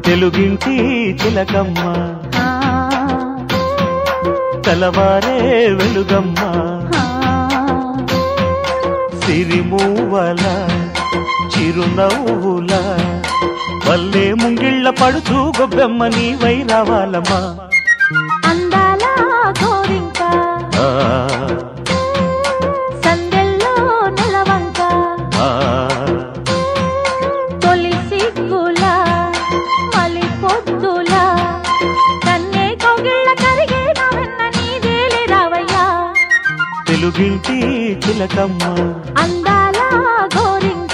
తెలుగింటి చిలకమ్మ ఆ, తెలవారే వెలుగమ్మ ఆ, సిరిమూవల చిరునవ్వుల వల్లే ముంగిళ్ళ పడుచు గొబ్బెమ్మ నీవై రావాలమ్మా అందాల గోరింక ఆ, సందెల్లో నెలవంక ఆ, తొలి సిగ్గుల మలి పొద్దుల కన్నే కౌగిళ్ళ కరిగే నవన్న నీదేలే రావయ్యా తెలుగింటి చిలకమ్మ అందాల గోరింక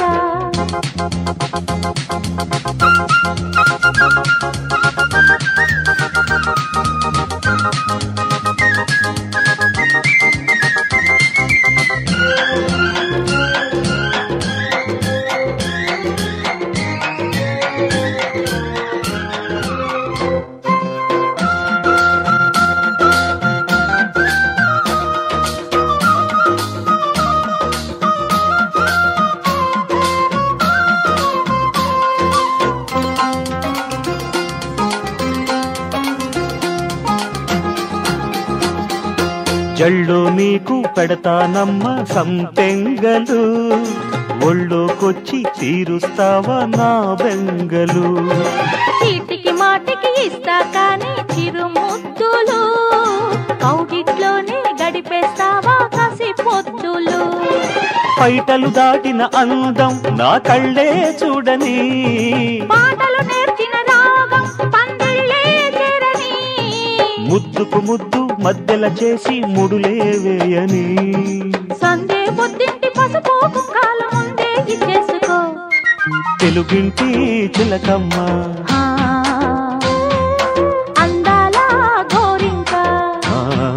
జళ్ళు నీకు పెడతానమ్మ సంపెంగలు ఒళ్ళోకొచ్చి తీరుస్తావా నా బెంగలు చీటికి మాటికి ఇస్తా కానీ చిరుముద్దులు కౌగిట్లోనే గడిపేస్తావా కసి పొద్దులు పైటలు దాటిన అందం నా కళ్ళే చూడని పాటలు నేర్చిన రాగం పందిళ్ళే చేరని ముద్దుకు ముద్దు మధ్యల చేసి ముడులే వేయని సందే బుద్ధింటి పసుపు కుంకాల ముందే ఇచ్చేసుకో తెలుగింటి చిలకమ్మ ఆ, అందాల గోరింక ఆ,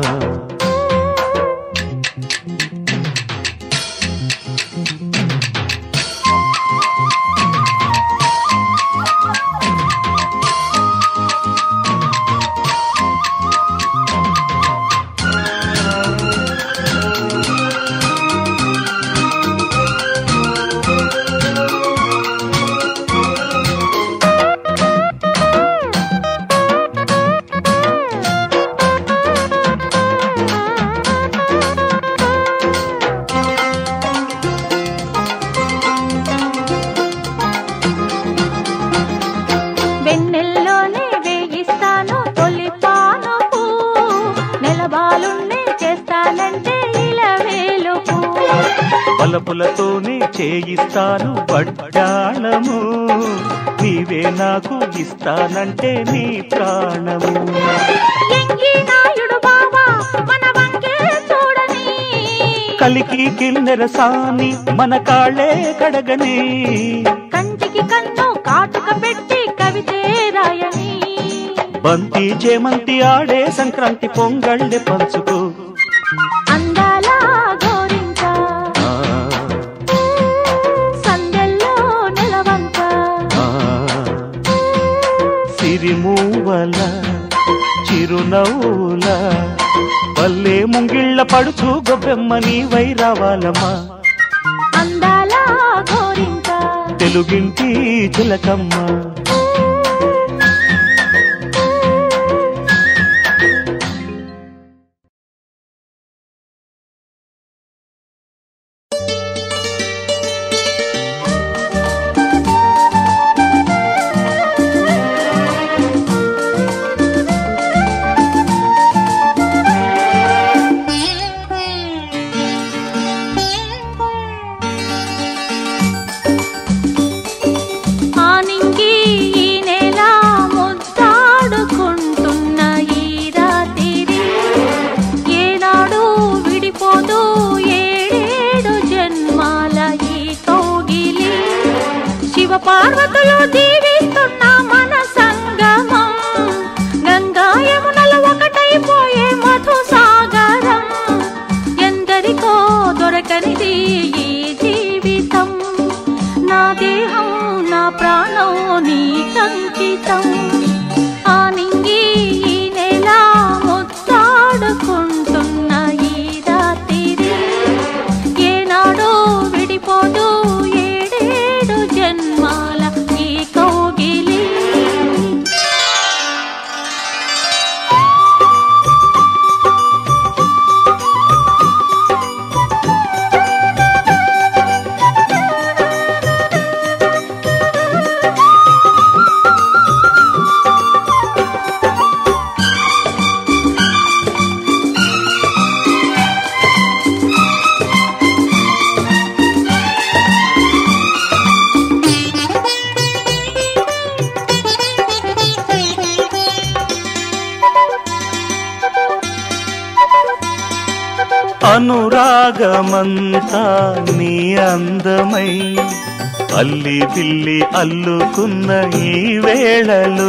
వెన్నెల్లోనే వేయిస్తాను తొలి పానుపు నెలబాలున్నే చేస్తానంటే ఇలా వేలుపు బలపులతోనే చేయిస్తాను పడ్డాళము నీవే నాకు ఇస్తానంటే నీ ప్రాణము ఎంగి నాయుడు బావా మన వంకే చూడని కలికి కిన్నెర సాని మన కాళ్ళే కడగని కంటికి కన్ను కాటుక పెట్టి కవితే రాయని బంతి చేమంతి ఆడే సంక్రాంతి పొంగళ్ళె పంచుకో అందాల గోరింక ఆ, సందెల్లో నెలవంక ఆ, సిరిమూవల చిరునవ్వుల వల్లే ముంగిళ్ళ పడుచు గొబ్బెమ్మ నీవై రావాలమ్మా అందాల గోరింక తెలుగింటి చిలకమ్మ ఆనింగి ఈ నెల ముద్దాడుకుంటున్న ఈ రాత్రి ఏనాడు విడిపోదు ఏడేడు జన్మాల ఈ కౌగిలి శివ పార్వతులు దీవిస్తున్న మన సంగమం గంగా యమునల ఒకటైపోయే మధు సాగరం ఎందరికో దొరకనిది ఈ జీవితం నా దేహం నా ప్రాణం నీ కంకితం ఆ నింగి ఈ నెల ముద్దాడుకుంటున్న ఈ రాత్రి ఏనాడో విడిపోదు ఏడేడు జన్మాల ఈ కౌగిలి అనురాగమంతా నీ అందమై అల్లి పిల్లి అల్లుకున్న ఈ వేళలో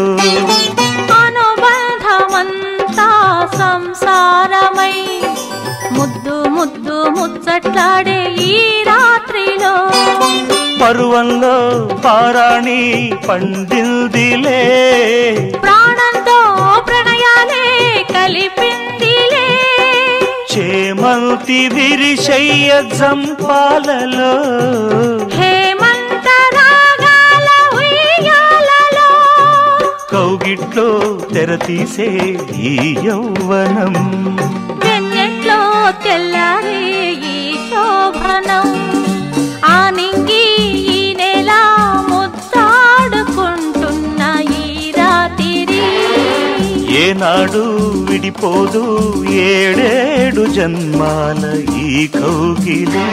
అనుబంధమంతా సంసారమై ముద్దు ముద్దు ముచ్చట్లాడే ఈ రాత్రిలో పరువంలో పారాణి పండిల్దిలే ప్రాణంతో ప్రణయాలే కలిపిందిలే చేమంతి విరిశయ్య జంపాలలో హేమంత రాగాల ఉయ్యాలలో కౌగిట్లో తెరతీసే ఈ యౌవనం వెన్నెట్లో తెల్లారే ఈ శోభనం ఆ నింగి ఈ నెల ముద్దాడుకుంటున్న ఈ రాత్రి ఏనాడు విడిపోదు ఏడేడు జన్మాల ఈ కౌగిలి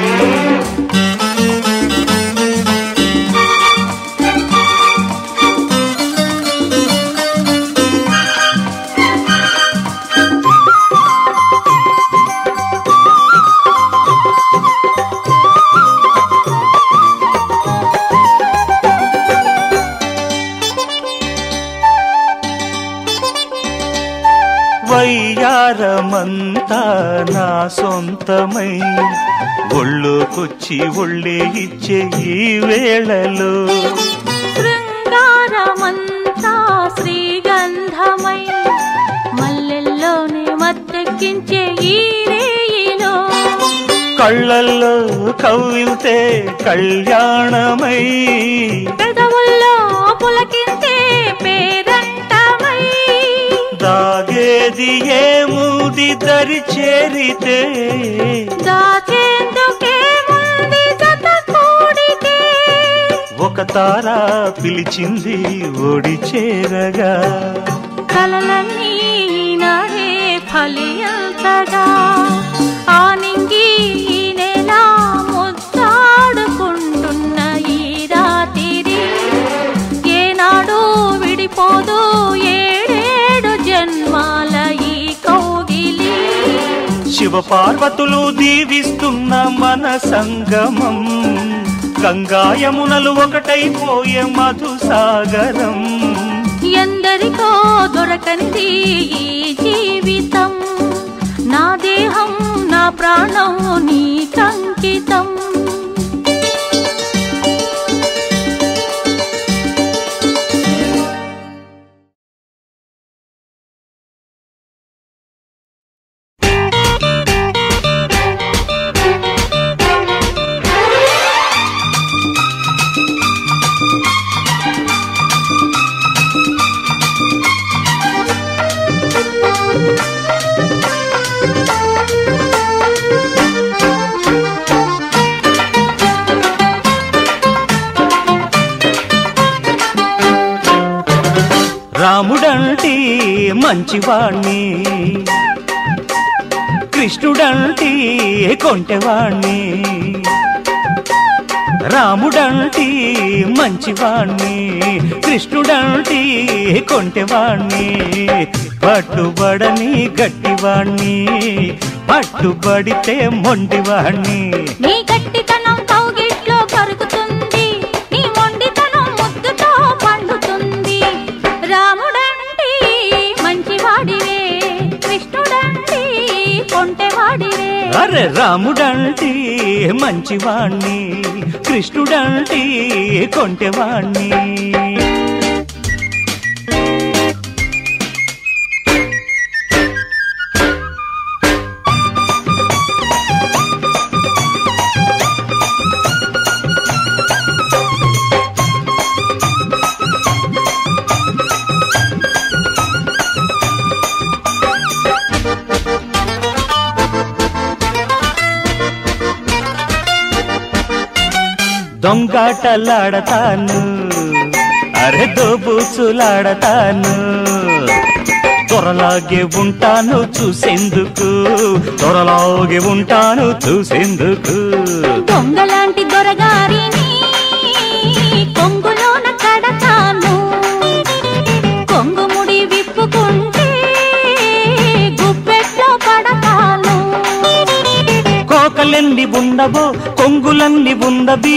వయ్యారమంతా నా సొంతమై ఒళ్ళోకొచ్చి ఒళ్ళే ఇచ్చే ఈ వేళలో శృంగారమంతా శ్రీగంధమై మల్లెల్లోనే మత్తెక్కించే ఈ రేయిలో కళ్ళల్లో కవ్వితే కళ్యాణమై పెదవుల్లో పులకించే పేరంటమై దాగేది ఏముది దరి చేరితే దాచేందుకే ముంది జత కూడితే ఒక తార పిలిచింది ఓడి చేరగా కలలన్నీ నాడే ఫలియంతగా ఆ నింగి ఈ నెల ముద్దాడుకుంటున్న ఈ రాత్రి ఏనాడు విడిపోదు ఏడేడు జన్మాల ఈ కౌగిలి శివ పార్వతులు దీవిస్తున్న మన సంగమం గంగాయమునలు ఒకటైపోయే మధుసాగరం ఎందరికో దొరకనిది ఈ జీవితం నా దేహం నా ప్రాణం నీకంకితం రాముడంటి మంచివాణ్ణి కృష్ణుడంటి కొంటెవాణ్ణి రాముడంటి మంచివాణ్ణి కృష్ణుడంటి కొంటెవాణ్ణి పట్టుబడని గట్టివాణ్ణి పట్టుబడితే మొండివాణ్ణి నీ గట్టితనం కౌగిట్లో కరుగుతుంది నీ మొండితనం ముద్దుతో పండుతుంది రాముడంటి మంచివాడివే కృష్ణుడంటి కొంటెవాడివే అరే రాముడంటి మంచివాణ్ణి కృష్ణుడంటి కొంటెవాణ్ణి దొంగాటలాడతాను అరే దోబూచులాడతాను త్వరలాగే ఉంటాను చూసేందుకు త్వరలాగే ఉంటాను చూసేందుకు దొంగలాంటి దొరగారిని కొంగులోన కడతాను కొంగుముడి విప్పుకుంటే గుప్పెట్లో పడతాను తోకలెన్ని ఉన్నవో కొంగులన్ని ఉన్నవి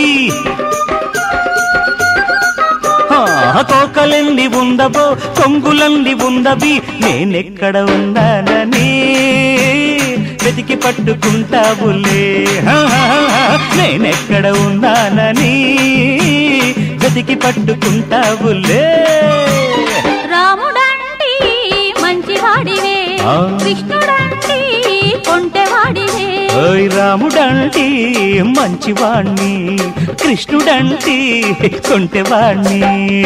ఆ, తోకలెన్ని ఉందవో కొంగులన్ని ఉందవి నేనెక్కడ ఉన్నానని వెతికి పట్టుకుంటావులే హా, హా, హా, నేనెక్కడ ఉన్నానని వెతికి పట్టుకుంటావులే రాముడంటి మంచివాడివే ఆ. కృష్ణుడంటి కొంటెవాడివే ఓయ్ రాముడంటి మంచివాణ్ణి కృష్ణుడంటి కొంటెవాణ్ణి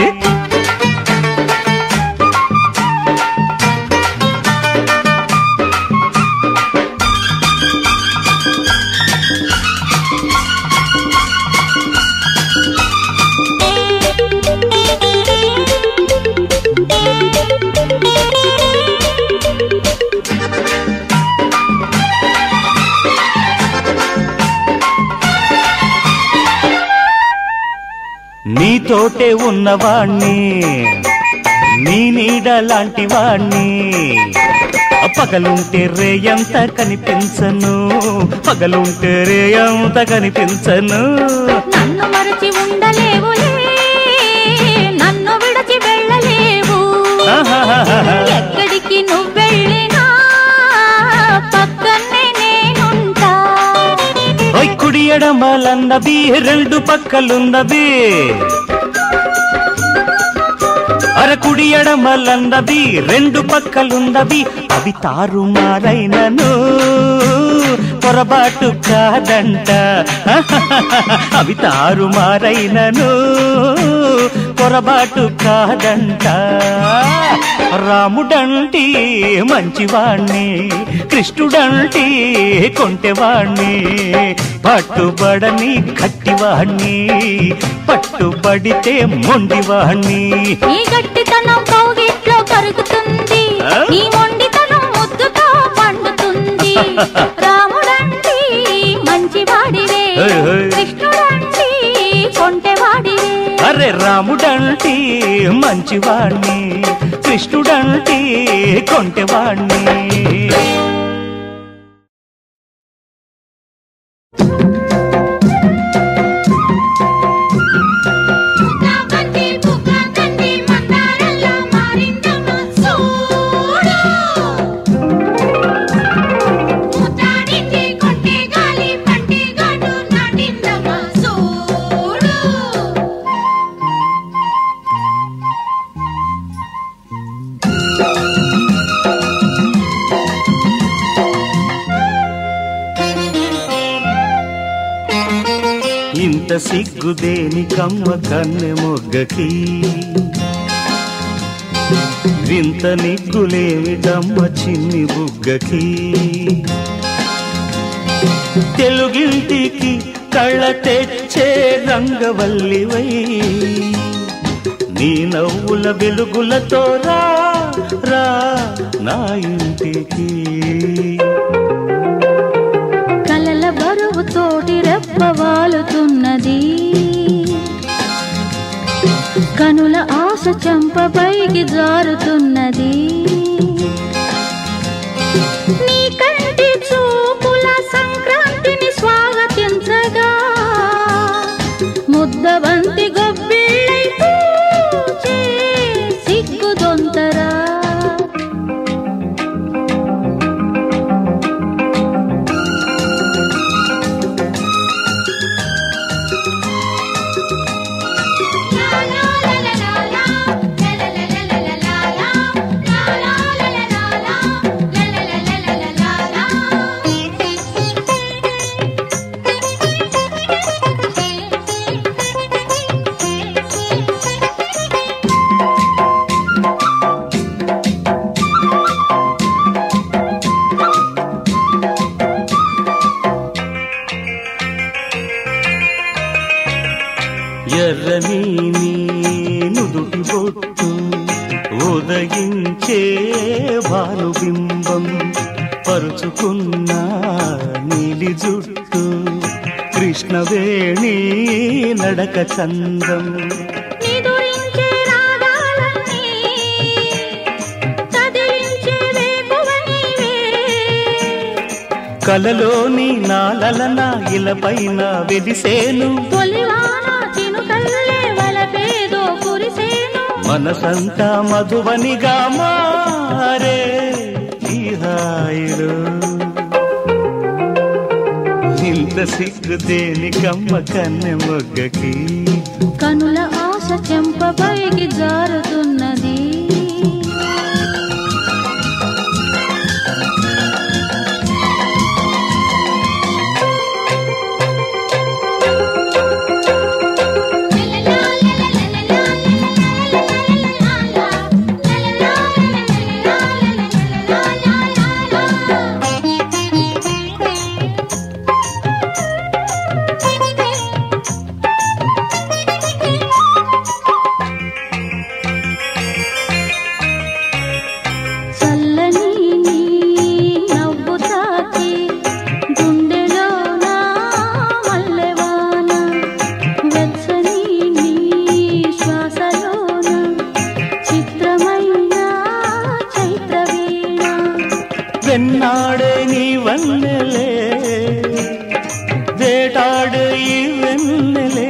నీతోటే ఉన్నవాణ్ణి నీ నీడ లాంటి వాణ్ణి పగలుంటే రేయంత కనిపించను పగలుంటే రేయంత కనిపించను నన్ను మరచి ఉండలేవులే నన్ను విడచి వెళ్ళలేవు ఆహాహాహా. ఎక్కడికి నువ్వెళ్ళినా పక్కనే నేనుంటా ఓయ్ కుడి ఎడమలన్నవి రెండు పక్కలున్నవి అర కుడి ఎడమలన్నవి రెండు పక్కలున్నవి అవి తారుమారైనను పొరపాటు కాదంట అవి తారుమారైనను పొరపాటు కాదంట రాముడంటి మంచివాణ్ణి కృష్ణుడంటి కొంటెవాణ్ణి పట్టుబడని గట్టివాణ్ణి పట్టుబడితే మొండివాణ్ణి ఈ గట్టితనం కౌగిట్లో కరుగుతుంది ఆ? ఈ మొండితనం ముద్దుతో పండుతుంది రాముడంటి మంచివాడివే హే, హే. కృష్ణుడంటి కొంటెవాడివే అరే రాముడంటి మంచివాణ్ణి కృష్ణుడంటి కొంటెవాణ్ణి బుగ్గబండి బుగ్గబండి మందారంలా మారిందమ్మ చూడు ముతాడింది కొట్టే గాలి పట్టి గాడు నాటిందమ్మ చూడు ఇంత సిగ్గుదేని కమ్మ కన్నె మొగ్గకి వింత నిగ్గులేమిటమ్మ చిన్ని బుగ్గకి తెలుగింటికి కళ్ళ తెచ్చే రంగవల్లివై నీ నవ్వుల వెలుగులతో రా రా నా ఇంటికి కలల బరువు తోటి రెప్పవాలుతున్నది కనుల ఆశ చంపపైకి జారుతున్నది నీ కంటి చూపుల సంక్రాంతిని స్వాగతించగా ముద్దబంతి గొబ్బిళ్ళై పూచే సిగ్గుదొంతరా ఎర్రని నీ నుదుటి బొట్టు ఉదయించే భానుబింబం పరుచుకున్న నీలి జుట్టు కృష్ణవేణి నడక చందం నిదురించే రాగాలన్నీ కదిలించే వేకువ నీవే కలలోని నాలన ఇలపైన వెలిసేను తొలివాన చినుకల్లే వలపేదో కురిసేను మనసంతా మధువనిగా మారే ఈ హాయిలో ఇంత సిగ్గు దేనికమ్మ కన్నె మొగ్గకి కనుల ఆశ చెంపపైకి జారుతున్నది చల్లని నీ నవ్వు తాకి గుండెలో నా మల్లెవాన వెచ్చని నీ శ్వాసలోన చిత్రమైన చైత్రవీణ వెన్నాడే నీ వన్నెలే వేటాడే ఈ వెన్నెలే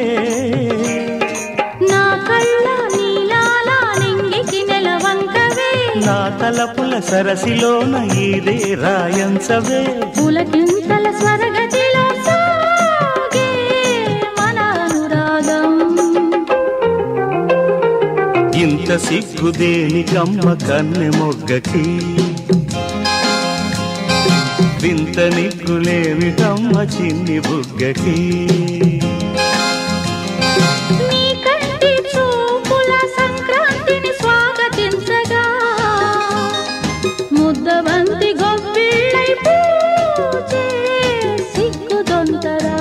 నా కళ్ళ నీలాల నింగికి నెలవంకవే నా తలపుల సరసిలోన ఇదే రాయంచవే పులకింతల స్వరగతిలో సాగే మన అనురాగం ఇంత సిగ్గు దేనికమ్మ కన్నె మొగ్గకి వింత నిగ్గులేమిటమ్మ చిన్ని బుగ్గకి నీ కంటి చూపుల సంక్రాంతిని స్వాగతించగా ముద్దబంతి గొప్పిళ్ళై పూచే సిగ్గు దొంతరా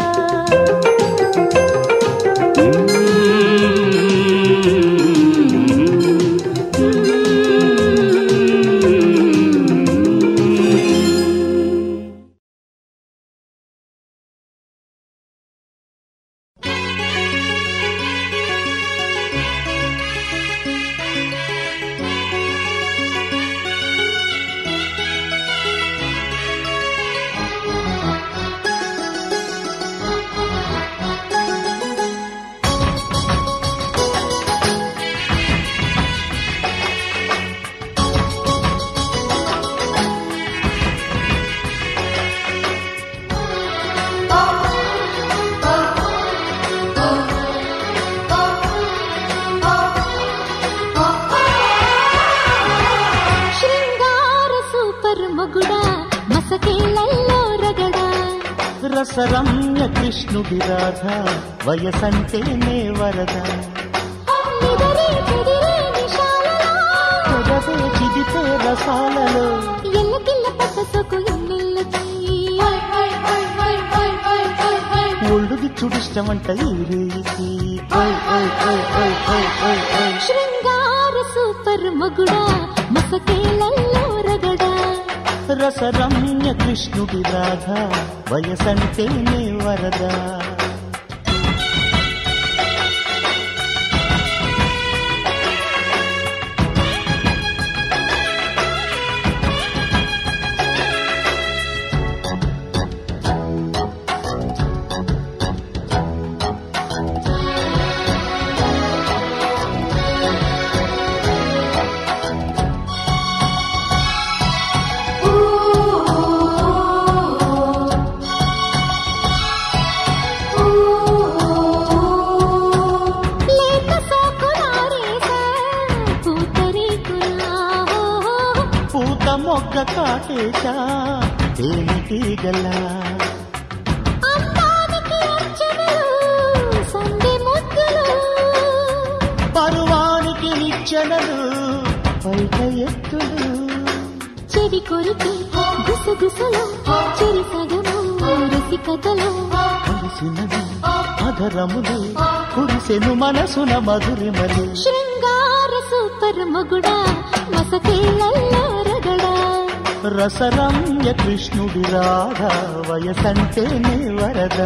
శృంగార సూపర్ మొగుడా మసకేళ్ళల్లో రగడా రసరమ్య కృష్ణుడి రాధ వయసంటేనే వరద నిదరే చెదిరే నిశాలలో పొగవే చిదితే రసాలలో ఎల్లకిల్ల పక్కసొకు ఎన్నెల్లకి ఒళ్ళుది చుడిష్టమంట ఈ రేయికి ఓయ్ ఓయ్ ఓయ్ ఓయ్ ఓయ్ ఓయ్ ఓయ్ శృంగార సూపర్ మొగుడా మసకేళ్ళల్లో రగడా రసరమ్య కృష్ణుడి రాధ వయసంటేనే వరద లేత సోకులారేసా పూతరేకులా పూత మొగ్గ కాటేశా తేనెటీగల అందానికి అర్చనలు సంధి ముద్దులు పరువానికి నిచ్చెనలు పైట ఎత్తులు చెవి కొరికి గుసగుసలు చెరి సగము రసికతలు కలిసినవి అధరములు కురిసెను మనసున మధురిమలు శృంగార సూపర్ మొగుడా మసకేళ్ళల్లో రగడా రసరమ్య కృష్ణుడి రాధ వయసంటేనే వరద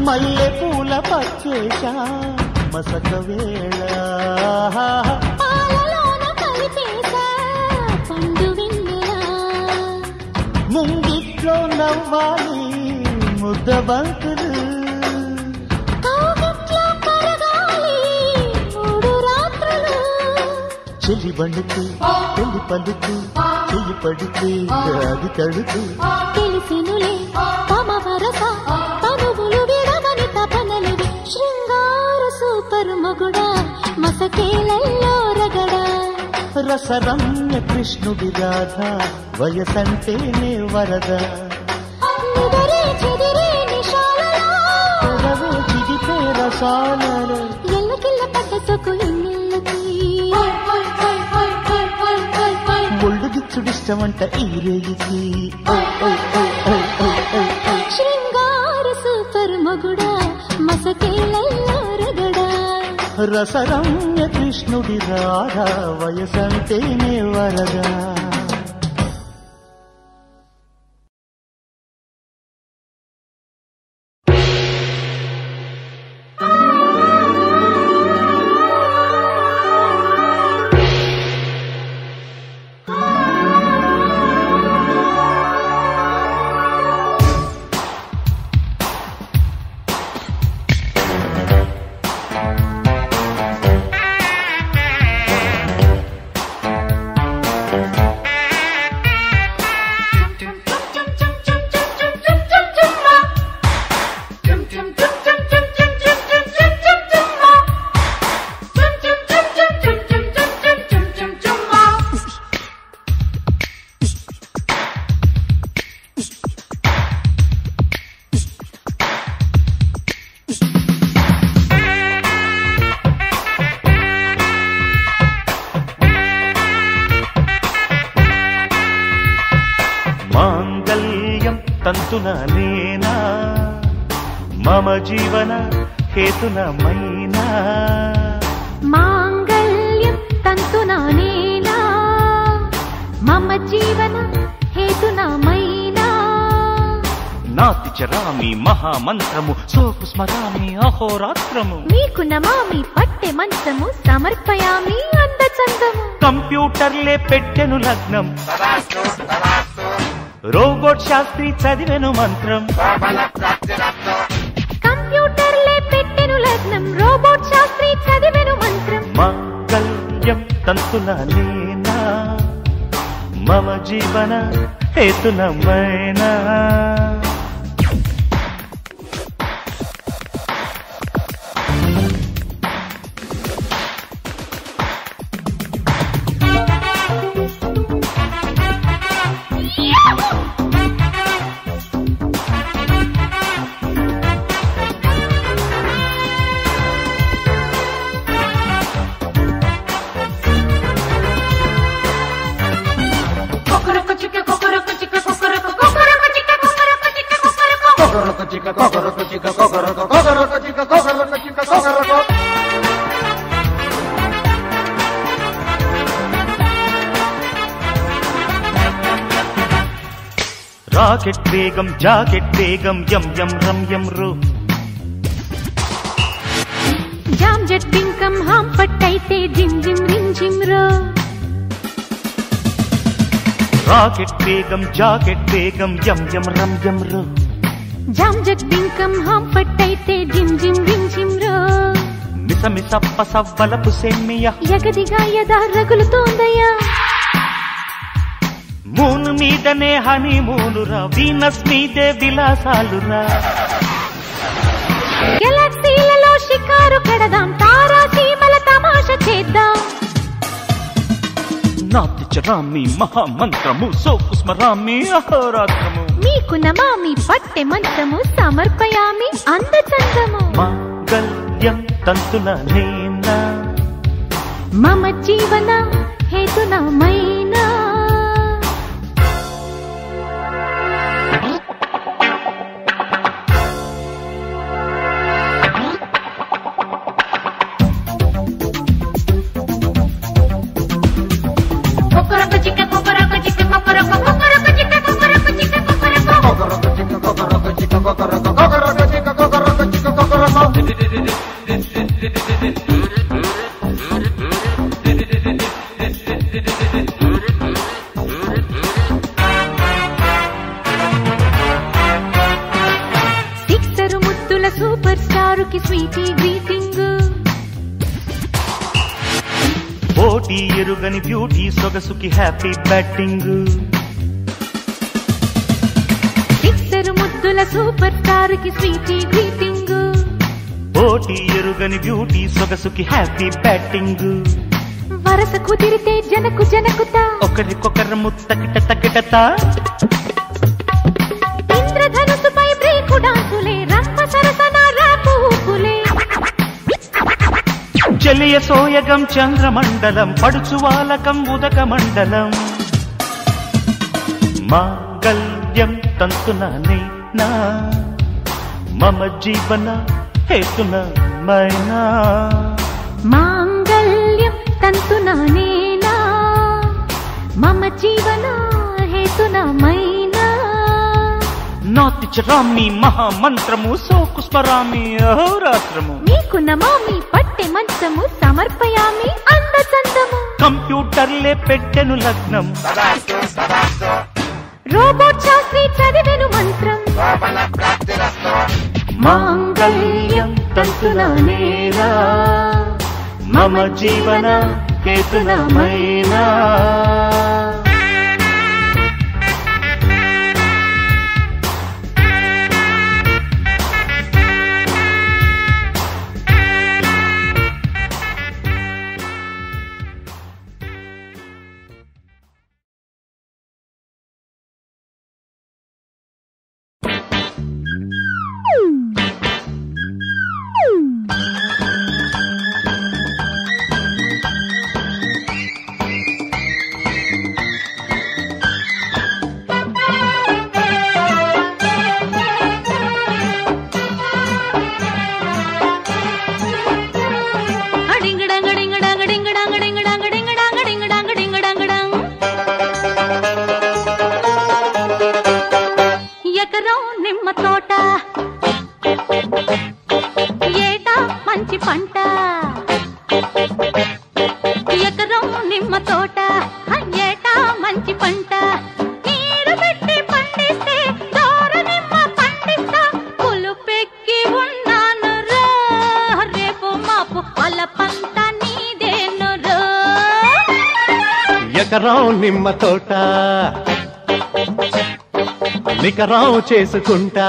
మల్లె పూల పచ్చేశ మసక వేళ పాలలోన కలిపేసా పండు వెన్నెలా ముంగిట్లో నవ్వాలి ముద్ద బంతులు కాగిట్లో కరగాలి మూడు రాత్రులు చెల్లి బండుకు పెళ్లి పలుకు చెయ్యి పడితే అది తడుకు తెలిసినులే తమ వరస తనువులు విడవని తపనలు శృంగార సూపర్ మొగుడా మసకేలల్లో రగడా రసరమ్య కృష్ణుడి రాధ వయసంటేనే వరద నిదరే చెదిరే నిషాలలో పెదవే చిగిపే రసాలలో ఎల్లకిల్ల పడ్డ సొక్కు ఇన్నెల్లకి ఒళ్ళు గిచ్చుడిష్టమంట ఈ రేగికి ఓయ్, ఓయ్, ఓయ్, ఓయ్, ఓయ్, ఓయ్, ఓయ్. శృంగార సూపర్ మొగుడా మసకేలల్లో రగడా రసరమ్య కృష్ణుడి రాధ వయసంటేనే వరద మాంగళ్యం తంతున నేనా మమ జీవన హేతునమైనా మాంగళ్యం తంతునానేనా మమ జీవన హేతునామైనా నాతి చరామి మహామంత్రము సోపు స్మరామి అహోరాత్రము మీకు నమామి పట్టె మంచము సమర్పయామి అందచందము కంప్యూటర్లే పెట్టెను లగ్నం రోబోట్ శాస్త్రి చదివెను మంత్రం కంప్యూటర్లే పెట్టెను లగ్నం రోబోట్ శాస్త్రి చదివెను మంత్రం మాంగళ్యం తంతున నేనా మమ జీవన హేతునమైనా రాకెట్ వేగం జాకెట్ వేగం యం యం రం యం రు జామ్ జట్ పింకం హాం పట్టయితే జిమ్ జిమ్ రిమ్ జిమ్ రో రాకెట్ వేగం జాకెట్ వేగం యం యం రం యం రు జామ్ జట్ పింకం హాం పట్టయితే జిమ్ జిమ్ రిమ్ జిమ్ రో మిసమిసప్ప సవ్వలపు సెమ్మియ ఎగదిగా యదా రగులుతోందయ్యా మూను మీదనే హనీ మూనురా వీనస్ మీదే విలాసాలురా గెలాక్సీలలో షికారు కడదాం తారా సీమల తమాషా చేద్దాం నాతి చరామి మహామంత్రము సోపు స్మరామి అహోరాత్రము మీకు నమామి పట్టె మంత్రము సమర్పయామి అందచందము మాంగళ్యం తంతున నేనా మమ జీవన హేతునమైనా కొకరొక చిక్క కొకరొక చిక్క కొకరొక చిక్క కొకరొక కొకరొక చిక్క కొకరొక చిక్క స్వీటీ గ్రీటింగ్ పోటీ ఎరుగని బ్యూటీ సొగసుకి హ్యాపీ బ్యాటింగ్ సిక్సర్ ముద్దుల సూపర్ స్టార్ కి స్వీటీ గ్రీటింగ్ పోటీ ఎరుగని బ్యూటీ సొగసుకి హ్యాపీ బ్యాటింగ్ వరస కుదిరితే జనకు జనకుతా ఒకరికొకరు ముత్తకిట తకిటత ఇంద్రధనుసుపై బ్రేకు డాన్సులే రంప సరసన ర్యాపు ఊపులే జలియ సోయగం చంద్రమండలం పడుచువాలకం ఉదక మండలం మాంగళ్యం తంతుననే నా మమ జీవన హేతున మైనా మాంగళ్యం తంతునానేనా మమ జీవన హేతునమైనా నాతి చరామి మహామంత్రము సోకు స్మరామి అహోరాత్రము నీకు నమామి పట్టె మంచము సమర్పయామి అందచందము కంప్యూటర్లే పెట్టెను లగ్నం రోబోట్ శాస్త్రి చదివెను మంత్రం మాంగళ్యం తంతుననేనా మమ జీవన కేతునమైనా ఎకరం నిమ్మ తోట ఏటా మంచి పంట ఎకరం నిమ్మ తోట ఏటా మంచి పంట నీరు పెట్టి పండిస్తే దోర నిమ్మ పండిస్తా పులుపెక్కి ఉన్నాను రా రేపు మాపు వాళ్ళ పంట నీదేను రా ఎకరం నిమ్మ తోట నికరం చేసుకుంటా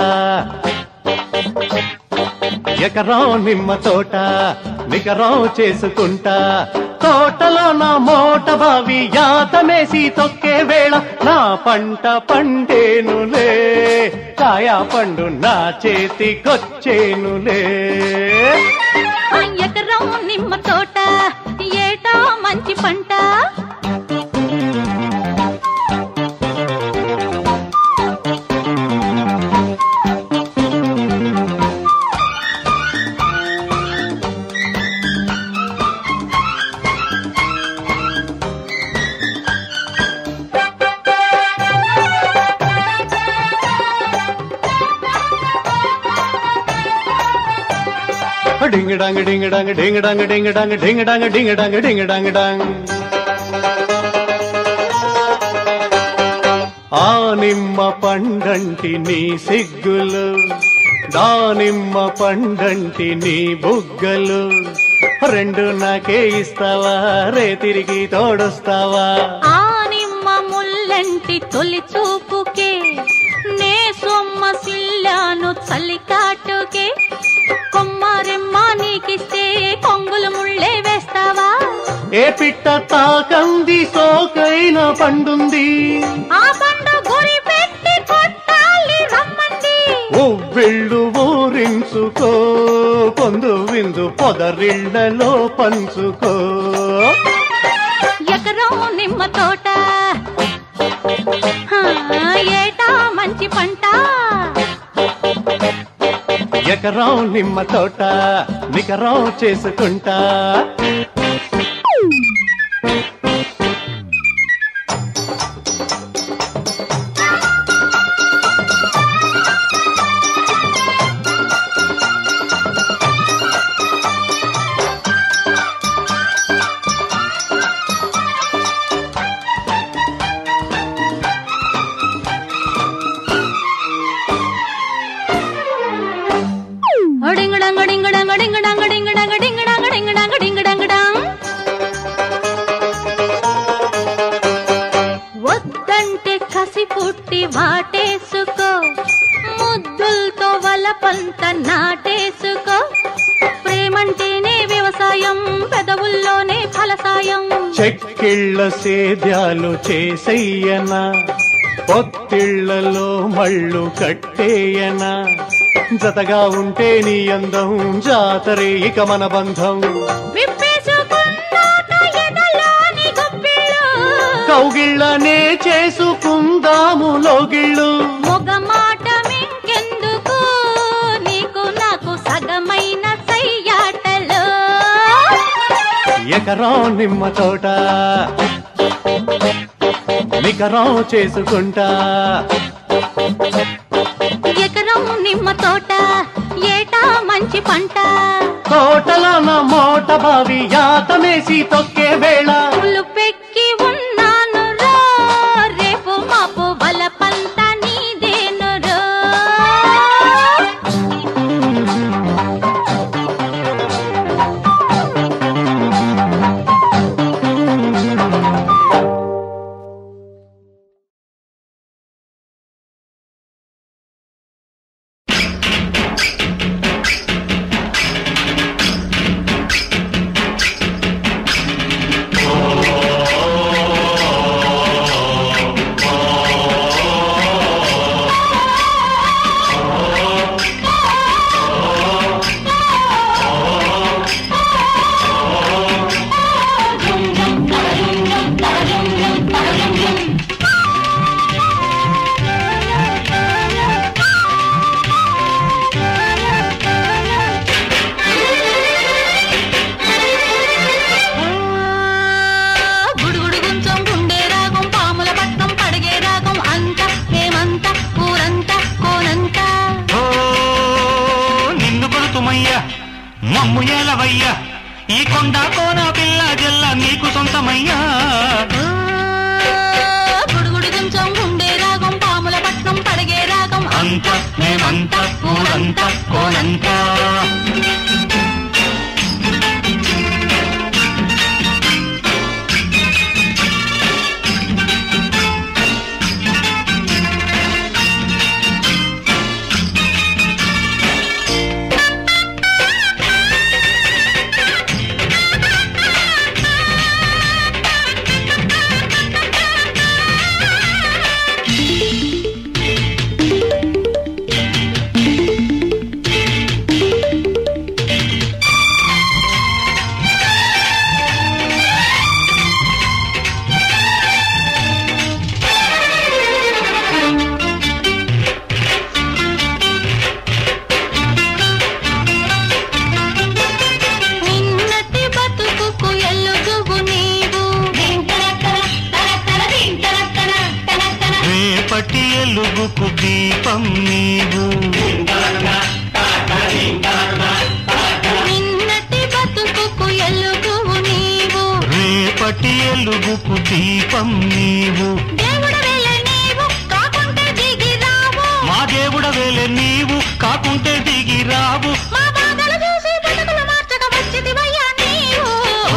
ఎకరం నిమ్మ తోట నికరం చేసుకుంటా తోటలో నా మోట బావి యాతమేసి తొక్కే వేళ నా పంట పండేనులే కాయా పండు నా చేతికొచ్చేనులే ఎకరం నిమ్మ తోట ఏటా మంచి పంట ding dong ding dong ding dong ding dong ding dong ding dong ding dong dong ఆ నిమ్మ పండంటి నీ సిగ్గులు దానిమ్మ పండంటి నీ బుగ్గలు రెండు నాకే ఇస్తావా రే తిరిగి తోడొస్తావా ఆ నిమ్మ ముల్లంటి తొలి చూపుకే నే సొమ్మ సిల్లాను చల్లికాటుకే కొమ్మారెమ్మ నీకిస్తే కొంగులు ముళ్ళే వేస్తావా ఏ పిట్ట తాకంది సోకైన పండుంది ఆ పండు గురి పెట్టి కొట్టాలి రమ్మంది ఉవ్విళ్ళు ఊరించుకో పొందు విందు పొదరిళ్లలో పంచుకో ఎకరం నిమ్మ తోట హా, ఏటా మంచి పంట ఎకరం నిమ్మ తోట నికరం చేసుకుంటా పట్టి వాటేసుకో ముద్దులతో వలపంత నాటేసుకో ప్రేమంటేనే వ్యవసాయం పెదవుల్లోనే ఫలసాయం చెక్కిళ్ళ సేద్యాలు చేసెయ్యనా పొత్తిళ్లలో మళ్ళు కట్టేయనా జతగా ఉంటే నీ అందం జాతరే ఇక మన బంధం విప్పేసుకున్నాక ఎదలోని గుప్పిళ్ళు కౌగిళ్ళనే చేసుకుందాము లోగిళ్ళు మొగ మాట మింకెందుకు నీకు నాకు సగమైన సయ్యాటలో ఎకరం నిమ్మ తోట నికరం చేసుకుంటా ఎకరం నిమ్మ తోట ఏటా మంచి పంట తోటలోన మోట బావి యాతమేసి తొక్కే వేళ పులు పెక్కి ఉన్నాను రో రేపు మాపు వల పంట నీదేను రో గుడుగుడు గుంచం గుండె రాగం పాముల పట్నం పడిగే రాగం అంత హేమంత ఊరంత కోనంత ఓ నిన్ను కొడుతుమయ్యా మమ్ము ఏలవయ్యా ఈ కొండ కోన పిల్ల జల్ల నీకు సొంతమయ్యా గుడుగుడు గుంచం గుండె రాగం పాముల పట్నం పడిగే రాగం అంత మేమంత ఊరంత కోనంత నిన్నటి బతుకుకు ఎల్లుగువు నీవు రేపటి ఎలుగుకు దీపం నీవు నిన్నటి బతుకుకు ఎల్లుగువు నీవు రేపటి ఎలుగుకు దీపం నీవు దేవుడు వెళ్ళ నీవు కాకుంటే దిగి రావు మా దేవుడ వేలే నీవు కాకుంటే దిగి రావు మా బాధలు చూసి బతుకులు మార్చక వచ్చిదివయ్యా నీవు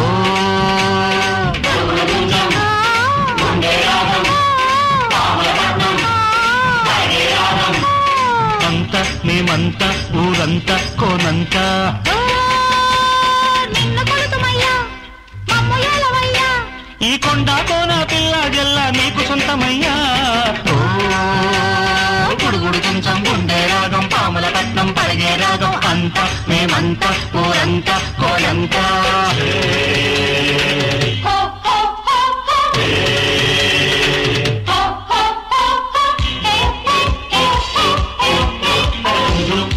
అంత మేమంత ఊరంత కోనంత ఓ, నిన్ను కొలుతుమయ్యా మమ్ము ఏలవయ్యా ఈ కొండ కోన పిల్ల జల్ల నీకు సొంతమయ్యా ఓ, గుడుగుడు కొంచెం గుండె రాగం పాముల పట్నం పడిగే రాగం అంత మేమంత ఊరంత కోనంత హో, హో, హో, హో. హో, హో, హో, హో. ఏ, ఏ, ఏ, ఏ, ఏ.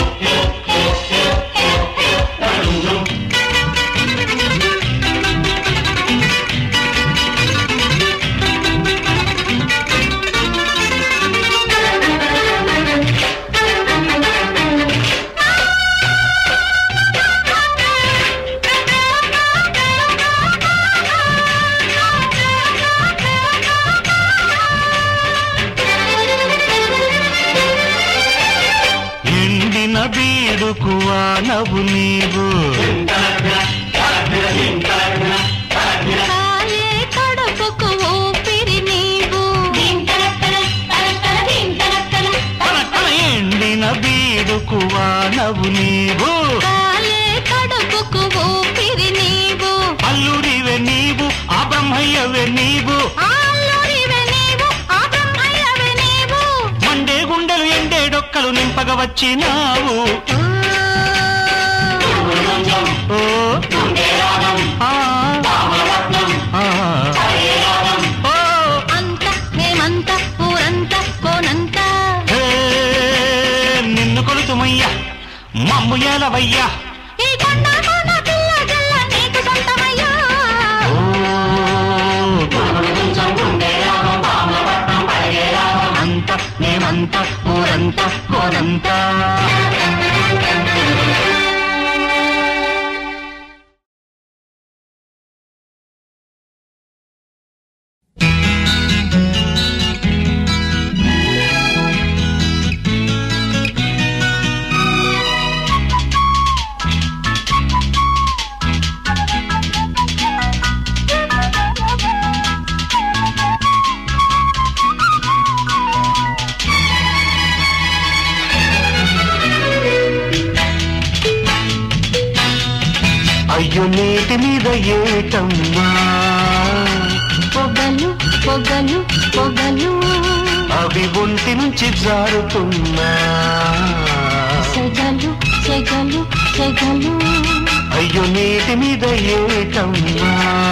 ఎండిన బీడుకు వానవు నీవు కాలే కడుపుకు ఊపిరి నీవు కన్నావు నీవు కాలే కడుపుకు ఊపిరి నీవు అల్లుడివే నీవు ఆ బ్రహ్మయ్యవే నీవు ఆల్లుడివే నీవు ఆ బ్రహ్మయ్యవే నీవు మండే గుండెలు ఎండే డొక్కలు నింపగ వచ్చినావు ఓ ఆ, ఆ, ఓ, అంత మేమంత ఊరంత కోనంత హే, నిన్ను కొలుతుమయ్యా మమ్ము ఏలవయ్యా ఈ కొండ కోన పిల్ల జల్ల నీకు సొంతమయ్యా అంత మేమంత ఊరంత కోనంతా అయ్యో నీటి మీద ఏటమ్మా పొగలు పొగలు పొగలు అవి ఒంటి నుంచి జారుతున్నా సెగలు సెగలు సెగలు అయ్యో నీటి మీద ఏటమ్మా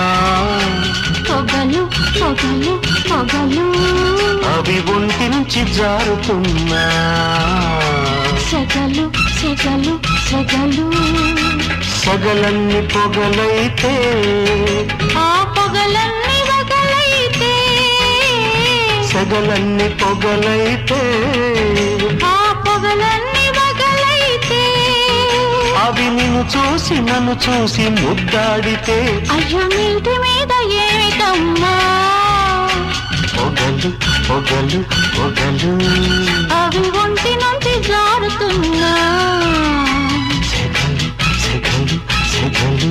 పొగలు పొగలు పొగలు అవి ఒంటి నుంచి జారుతున్నా సెగలు సెగలు సెగలు సగలన్ని పొగలైతే ఆ పొగలన్నీ వగలైతే సగలన్ని పొగలైతే ఆ పొగలన్నీ వగలైతే అవి నిన్ను చూసి నన్ను చూసి ముద్దాడితే అయ్యో నీటి మీద ఏమిటమ్మా పొగలు పొగలు పొగలు అవి ఒంటి నుంచి జారుతున్నా సెగలు సెగలు సెగలు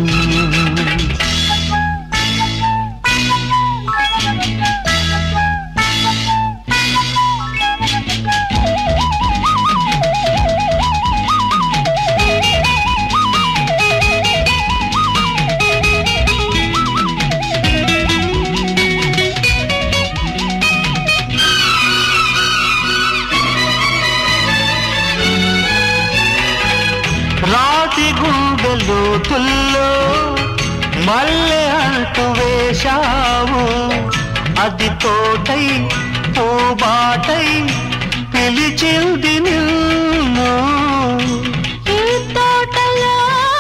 రాతి గుండెలు తుల్లో మల్లె అంటూ వేశావు అది తోటై పూబాటై పిలిచింది నిన్ను ఈ తోటలో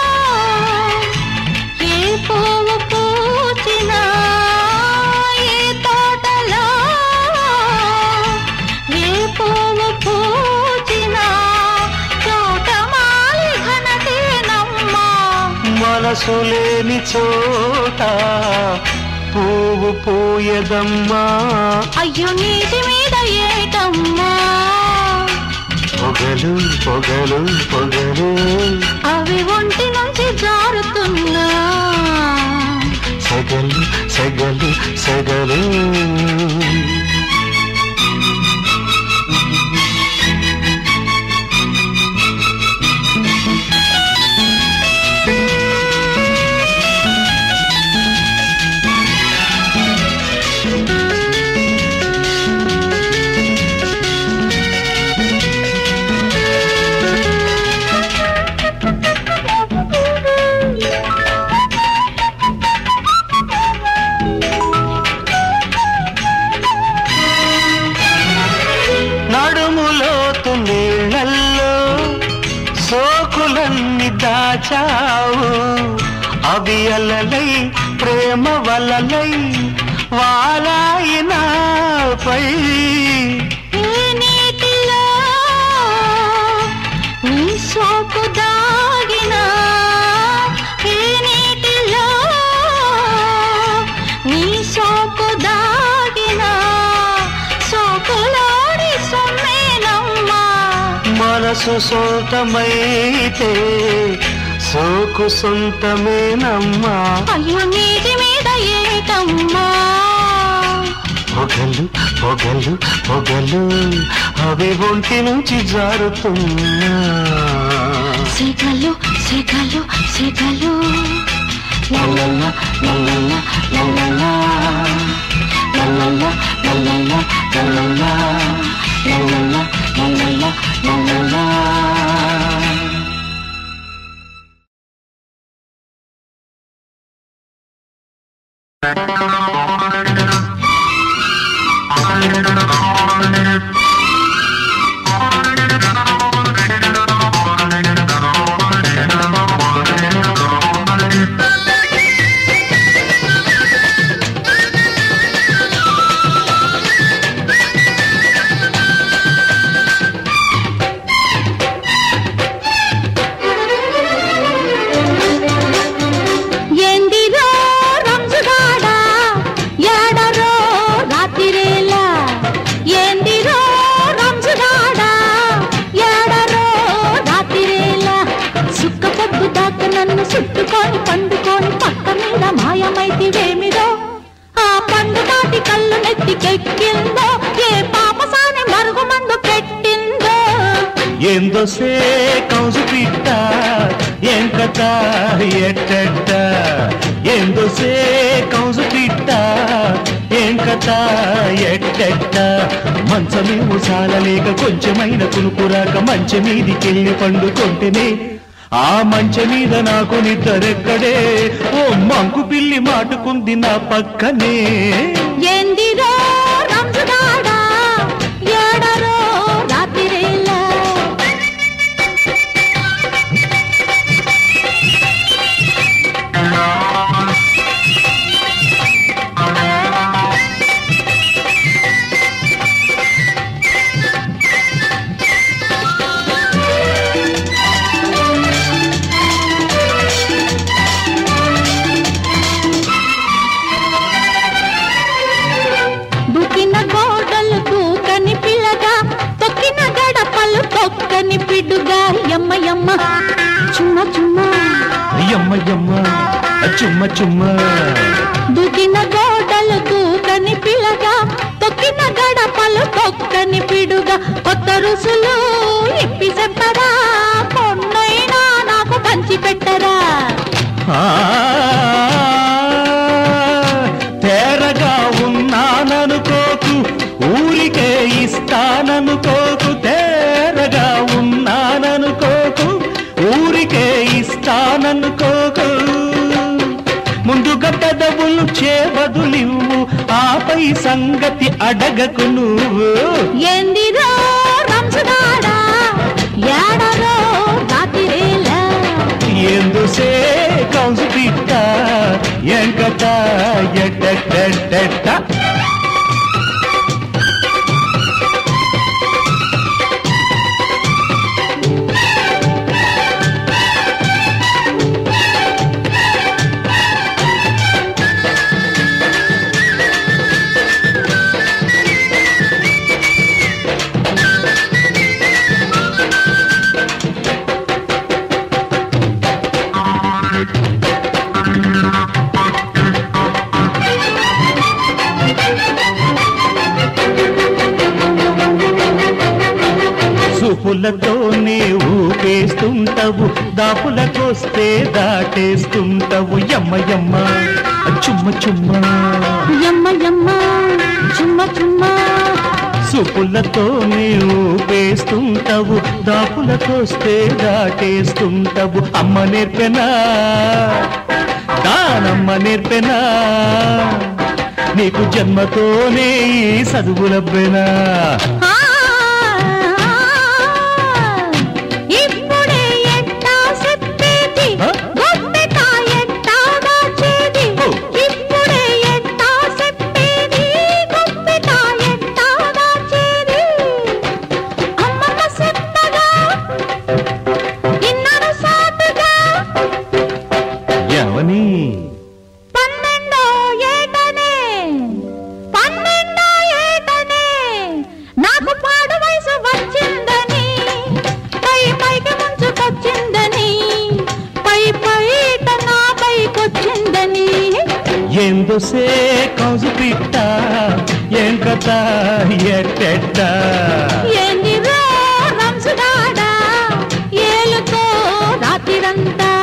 ఏ పువ్వు పూచినా ఈ తోటలో ఏ పువ్వు పూచినా తోటమాలి ఘనతేనమ్మా మనసు లేని చోట పువ్వు పోయదమ్మా అయ్యో నీటి మీద ఏటమ్మా పొగలు పొగలు పొగలు అవి ఒంటి నుంచి జారుతున్నా సగలు సగలు సగలు నడుములోతు నీళ్ళల్లో సోకులన్నీ దాచావు అవి అలలై ప్రేమ వలలై వాలాయి నాపై ఈ నీటిలో నీ సోపు దాగినా ఈ నీటిలో నీ సోపు దాగినా సోకులాడి సొమ్మేనమ్మా మనసు సొంతమైతే సోకు సొంతమేనమ్మా అయ్యో నీటి మీద ఏటమ్మా పొగలు పొగలు పొగలు అవి ఒంటి నుంచి జారుతున్నా సెగలు సెగలు సెగలు లల్లల లల్లల లల్లల లల్లల లల్లల లల్లల లల్లల లల్లల లల్లల ఎందిరో రంజుగాడా ఏడరో రాతిరేలా ఎందిరో రంజుగాడా ఏడరో రాతిరేలా సుక్క పొద్దు దాకా నన్ను చుట్టుకొని పండుకొని పక్క మీద మాయమైతివేమిరో ఆ పండు దాటి కళ్ళు నెత్తికెక్కిందో ఏ పాపసాని మరుగు మందు పెట్టిందో ఎందొసే కౌసు పిట్ట ఏం కథ ఎట్టెట్ట ఎందొసే కౌసు పిట్ట ఏం కథ ఎట్టెట్ట మంచమేమో చాలలేక కొంచెమైన కునుకురాక మంచం మీదికెళ్ళి పండుకొంటేనే ఆ మంచం మీద నాకు నిద్రెక్కడే ఓ మంకు పిల్లి మాటుకుంది నా పక్కనే ఎందిరో రంజుగాడా ఏడరో రాతిరేలా దుకిన గోడలు దూకని పిల్లగా తొక్కిన గడపలు తొక్కని పిడుగా యమ్మ యమ్మ చుమ్మ చుమ్మ యమ్మ యమ్మ చుమ్మ చుమ్మ దుకిన గోడలు దూకని పిల్లగా తొక్కిన గడపలు తొక్కని పిడుగా కొత్త రుసులు ఇప్పి చెప్పరా కొన్నైనా నాకు పంచి పెట్టరా ఆ, తేరగా ఉన్నాననుకోకు ఊరికే ఇస్తాననుకోకు తేరగా ఉన్నాననుకోకు ఊరికే ఇస్తాననుకోకు ముందుగా పెదవులు చేవదులివ్వు ఆపై సంగతి అడగకు నువ్వు ఎందిరో రంజుగాడా ఏడరో రాతిరేలా ఎందుసే కౌసు పిట్ట ఎంకట ఎట్ట చూపులతోనే ఊపేస్తుంటవు దాపులకొస్తే దాటేస్తుంటవు యమ్మ యమ్మ చుమ్మ చుమ్మ యమ్మ యమ్మ చుమ్మ చుమ్మ చూపులతోనే ఊపేస్తుంటవు దాపులకొస్తే దాటేస్తుంటవు అమ్మ నేర్పెనా దానమ్మ నేర్పెనా నీకు జన్మతోనే ఈ చదువులబ్బెనా ఆ, ఇప్పుడే ఎట్టా చెప్పేది ఆ? గొప్పెట ఎట్టా దాచేది ఓ. ఇప్పుడే ఎట్టా చెప్పేది గొప్పెట ఎట్టా దాచేది అమ్మమ్మ చెప్పగా ఇన్నను సాటుగా ఎవని పన్నెండో ఏటనే పన్నెండో ఏటనే నాకు పాడు వయసు వచ్చిందని పై పైకి ముంచుకొచ్చిందని పై పైట నా పైకొచ్చిందని ఎందుసే కౌసు పిట్ట ఏం కథ ఎట్టెట్ట ఏందిరో రంసుగాడా ఏలుతో రాతిరంతా